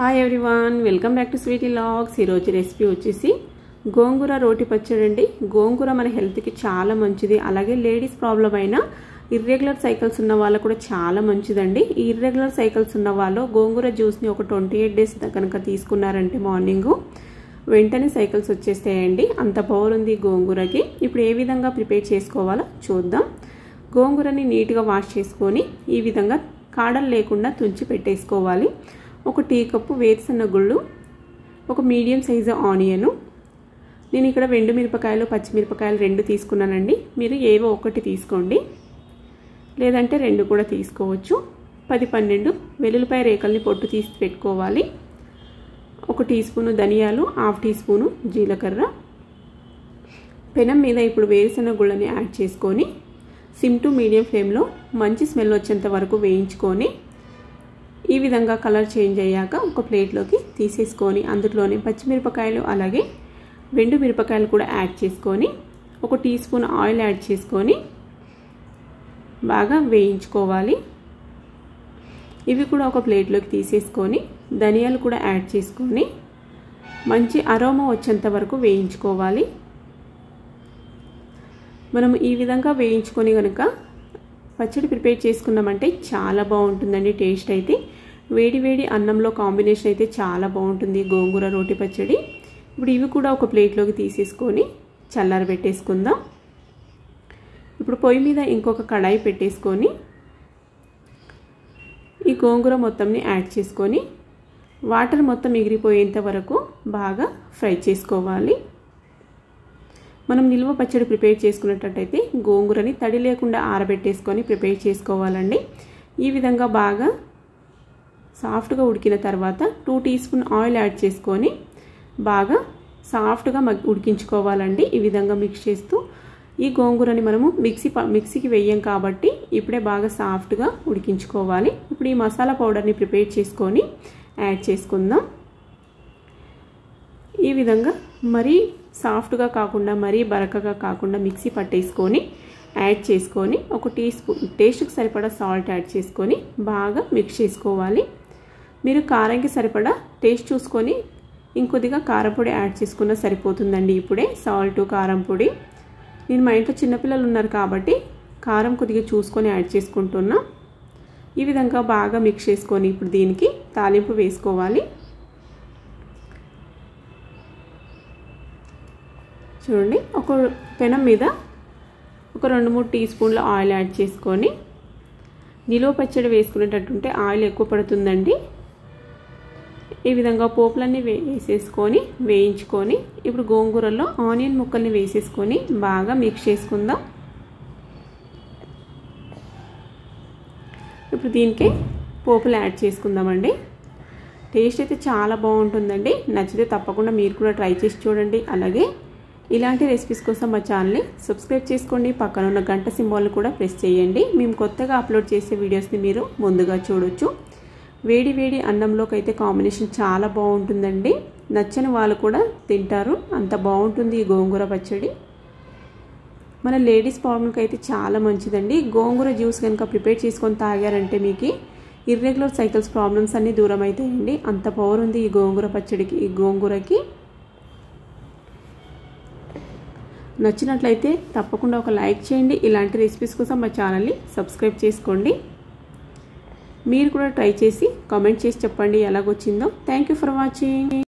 hi everyone welcome back to sweety vlogs ఈరోజు recipe వచ్చేసి గోంగూర రోటి పచ్చడి అండి గోంగూర మన హెల్త్కి చాలా మంచిది అలాగే లేడీస్ ప్రాబ్లం అయిన ఇర్రెగ్యులర్ సైకిల్స్ ఉన్న వాళ్ళకు కూడా చాలా మంచిదండి ఈ ఇర్రెగ్యులర్ సైకిల్స్ ఉన్న వాళ్ళు గోంగూర జ్యూస్ని ఒక ట్వంటీ ఎయిట్ డేస్ కనుక తీసుకున్నారంటే మార్నింగ్ వెంటనే సైకిల్స్ వచ్చేస్తాయండి అంత పవర్ ఉంది గోంగూరకి ఇప్పుడు ఏ విధంగా ప్రిపేర్ చేసుకోవాలో చూద్దాం గోంగూరని నీట్గా వాష్ చేసుకొని ఈ విధంగా కాడలు లేకుండా తుంచి పెట్టేసుకోవాలి ఒక టీ కప్పు వేరుశెనగ గుళ్ళు ఒక మీడియం సైజు ఆనియను నేను ఇక్కడ వెండు మిరపకాయలు పచ్చిమిరపకాయలు రెండు తీసుకున్నానండి మీరు ఏవో ఒకటి తీసుకోండి లేదంటే రెండు కూడా తీసుకోవచ్చు పది పన్నెండు వెల్లుల్లిపాయ రేకల్ని పొట్టు తీసి పెట్టుకోవాలి ఒక టీ స్పూను ధనియాలు హాఫ్ టీ స్పూను జీలకర్ర పెనం మీద ఇప్పుడు వేరుశెనగ గుళ్ళని యాడ్ చేసుకొని సిమ్ టు మీడియం ఫ్లేమ్లో మంచి స్మెల్ వచ్చేంత వరకు వేయించుకొని ఈ విధంగా కలర్ చేంజ్ అయ్యాక ఒక ప్లేట్లోకి తీసేసుకొని అందులోనే పచ్చిమిరపకాయలు అలాగే వెండు మిరపకాయలు కూడా యాడ్ చేసుకొని ఒక టీ స్పూన్ ఆయిల్ యాడ్ చేసుకొని బాగా వేయించుకోవాలి ఇవి కూడా ఒక ప్లేట్లోకి తీసేసుకొని ధనియాలు కూడా యాడ్ చేసుకొని మంచి అరోమా వచ్చేంత వరకు వేయించుకోవాలి మనం ఈ విధంగా వేయించుకొని కనుక పచ్చడి ప్రిపేర్ చేసుకున్నామంటే చాలా బాగుంటుందండి టేస్ట్ అయితే వేడి వేడి అన్నంలో కాంబినేషన్ అయితే చాలా బాగుంటుంది గోంగూర రోటి పచ్చడి ఇప్పుడు ఇవి కూడా ఒక ప్లేట్లోకి తీసేసుకొని చల్లార పెట్టేసుకుందాం ఇప్పుడు పొయ్యి మీద ఇంకొక కడాయి పెట్టేసుకొని ఈ గోంగూర మొత్తంని యాడ్ చేసుకొని వాటర్ మొత్తం ఎగిరిపోయేంత వరకు బాగా ఫ్రై చేసుకోవాలి మనం నిల్వ పచ్చడి ప్రిపేర్ చేసుకున్నట్టయితే గోంగూరని తడి లేకుండా ఆరబెట్టేసుకొని ప్రిపేర్ చేసుకోవాలండి ఈ విధంగా బాగా సాఫ్ట్గా ఉడికిన తర్వాత two teaspoon oil add చేసుకొని బాగా సాఫ్ట్గా ఉడికించుకోవాలండి ఈ విధంగా మిక్స్ చేస్తూ ఈ గోంగూరని మనము మిక్సీ మిక్సీకి వెయ్యం కాబట్టి ఇప్పుడే బాగా సాఫ్ట్గా ఉడికించుకోవాలి ఇప్పుడు ఈ మసాలా పౌడర్ని ప్రిపేర్ చేసుకొని యాడ్ చేసుకుందాం ఈ విధంగా మరీ సాఫ్ట్గా కాకుండా మరీ బరకగా కాకుండా మిక్సీ పట్టేసుకొని యాడ్ చేసుకొని ఒక టీ స్పూన్ టేస్ట్కి సరిపడా సాల్ట్ యాడ్ చేసుకొని బాగా మిక్స్ చేసుకోవాలి మీరు కారంకి సరిపడా టేస్ట్ చూసుకొని ఇంకొద్దిగా కారం పొడి యాడ్ చేసుకున్న సరిపోతుందండి ఇప్పుడే సాల్ట్ కారం పొడి నేను మా ఇంట్లో చిన్నపిల్లలు ఉన్నారు కాబట్టి కారం కొద్దిగా చూసుకొని యాడ్ చేసుకుంటున్నా ఈ విధంగా బాగా మిక్స్ చేసుకొని ఇప్పుడు దీనికి తాలింపు వేసుకోవాలి చూడండి ఒక పెనం మీద ఒక రెండు మూడు టీ స్పూన్ల ఆయిల్ యాడ్ చేసుకొని నిలువ పచ్చడి వేసుకునేటట్టుంటే ఆయిల్ ఎక్కువ పడుతుందండి ఈ విధంగా పోపులన్నీ వేసేసుకొని వేయించుకొని ఇప్పుడు గోంగూరలో ఆనియన్ ముక్కల్ని వేసేసుకొని బాగా మిక్స్ చేసుకుందాం ఇప్పుడు దీనికి పోపులు యాడ్ చేసుకుందామండి టేస్ట్ అయితే చాలా బాగుంటుందండి నచ్చితే తప్పకుండా మీరు కూడా ట్రై చేసి చూడండి అలాగే ఇలాంటి రెసిపీస్ కోసం మా ఛానల్ని సబ్స్క్రైబ్ చేసుకోండి పక్కన ఉన్న గంట సింబాల్ని కూడా ప్రెస్ చేయండి మేము కొత్తగా అప్లోడ్ చేసే వీడియోస్ని మీరు ముందుగా చూడొచ్చు వేడి వేడి అన్నంలోకి అయితే కాంబినేషన్ చాలా బాగుంటుందండి నచ్చని వాళ్ళు కూడా తింటారు అంత బాగుంటుంది ఈ గోంగూర పచ్చడి మన లేడీస్ ప్రాబ్లంకి అయితే చాలా మంచిదండి గోంగూర జ్యూస్ కనుక ప్రిపేర్ చేసుకొని తాగారంటే మీకు ఇర్రెగ్యులర్ సైకిల్స్ ప్రాబ్లమ్స్ అన్నీ దూరం అవుతాయండి అంత పవర్ ఉంది ఈ గోంగూర పచ్చడికి ఈ గోంగూరకి నచ్చినట్లయితే తప్పకుండా ఒక లైక్ చేయండి ఇలాంటి రెసిపీస్ కోసం మా ఛానల్ని సబ్స్క్రైబ్ చేసుకోండి మీరు కూడా ట్రై చేసి కామెంట్ చేసి చెప్పండి ఎలాగొచ్చిందో థ్యాంక్ ఫర్ వాచింగ్